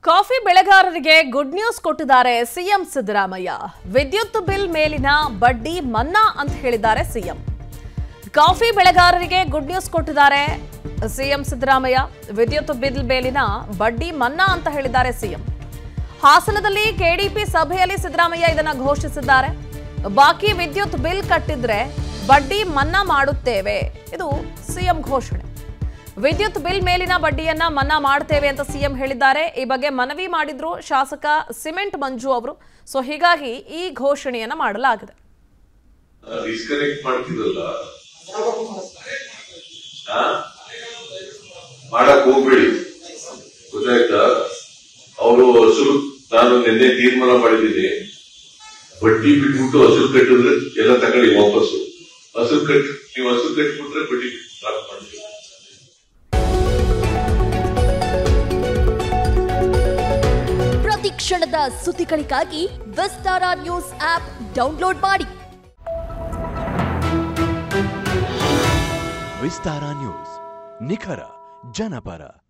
Coffee ಬೆಳೆಗಾರರಿಗೆ good news ಕೊಟ್ಟಿದ್ದಾರೆ CM Siddaramaiah ವಿದ್ಯುತ್ ಬಿಲ್ ಮೇಲಿನ ಬಡ್ಡಿ ಮನ್ನಾ ಅಂತ ಹೇಳಿದ್ದಾರೆ ಸಿಎಂ ಕಾಫಿ ಬೆಳೆಗಾರರಿಗೆ ಗುಡ್ ನ್ಯೂಸ್ ಕೊಟ್ಟಿದ್ದಾರೆ ಸಿಎಂ ಸಿದ್ದರಾಮಯ್ಯ ವಿದ್ಯುತ್ ಬಿಲ್ ಮೇಲಿನ ಬಡ್ಡಿ ಮನ್ನಾ ಅಂತ ಹೇಳಿದ್ದಾರೆ ಸಿಎಂ ಹಾಸನದಲ್ಲಿ ಕೆಡಿಪಿ ಸಭೆಯಲ್ಲಿ ಸಿದ್ದರಾಮಯ್ಯ ಇದನ್ನ ಘೋಷಿಸಿದ್ದಾರೆ ಬಾಕಿ ವಿದ್ಯುತ್ ಬಿಲ್ ಕಟ್ಟಿದ್ರೆ ಬಡ್ಡಿ ಮನ್ನಾ ಮಾಡುತ್ತೇವೆ ಇದು ಸಿಎಂ ಘೋಷಣೆ ವಿದ್ಯುತ್ ಬಿಲ್ ಮೇಲಿನ ಬಡ್ಡಿಯನ್ನ ಮನ್ನಾ ಮಾಡ್ತೇವೆ ಅಂತ ಸಿಎಂ ಹೇಳಿದ್ದಾರೆ ಈ ಬಗ್ಗೆ ಮನವಿ ಮಾಡಿದ್ರು ಶಾಸಕ ಸಿಮೆಂಟ್ ಮಂಜು ಅವರು ಸೊ ಹೀಗಾಗಿ ಈ ಘೋಷಣೆಯನ್ನ ಮಾಡಲಾಗಿದೆ ಡಿಸ್ಕನೆಕ್ಟ್ ಮಾಡ್ತಿರಲ್ಲ ಆ? ಮಾಡಕ್ ಹೋಗ್ಬೇಡಿ ಗೊತ್ತಾಯ್ತಾ ಅವರು ಹಸುರು ನಾನು ನಿನ್ನೆ ತೀರ್ಮಾನ ಮಾಡಿದ್ದೀನಿ ಬಡ್ಡಿ ಬಿಟ್ಬಿಟ್ಟು ಹಸುರು ಕಟ್ಟಿದ್ರೆ ಎಲ್ಲ ತಗೊಳ್ಳಿ ವಾಪಸ್ಸು ಹಸುರು ಕಟ್ ನೀವು ಹಸುರು ಕಟ್ಬಿಟ್ರೆ ಬಡ್ಡಿ ಸ್ಟಾಪ್ ಮಾಡ್ತೀವಿ ಪ್ರತಿ ಕ್ಷಣದ ಸುದ್ದಿಗಳಿಗಾಗಿ ವಿಸ್ತಾರ ನ್ಯೂಸ್ ಆಪ್ ಡೌನ್ಲೋಡ್ ಮಾಡಿ ವಿಸ್ತಾರ ನ್ಯೂಸ್ ನಿಖರ ಜನಪರ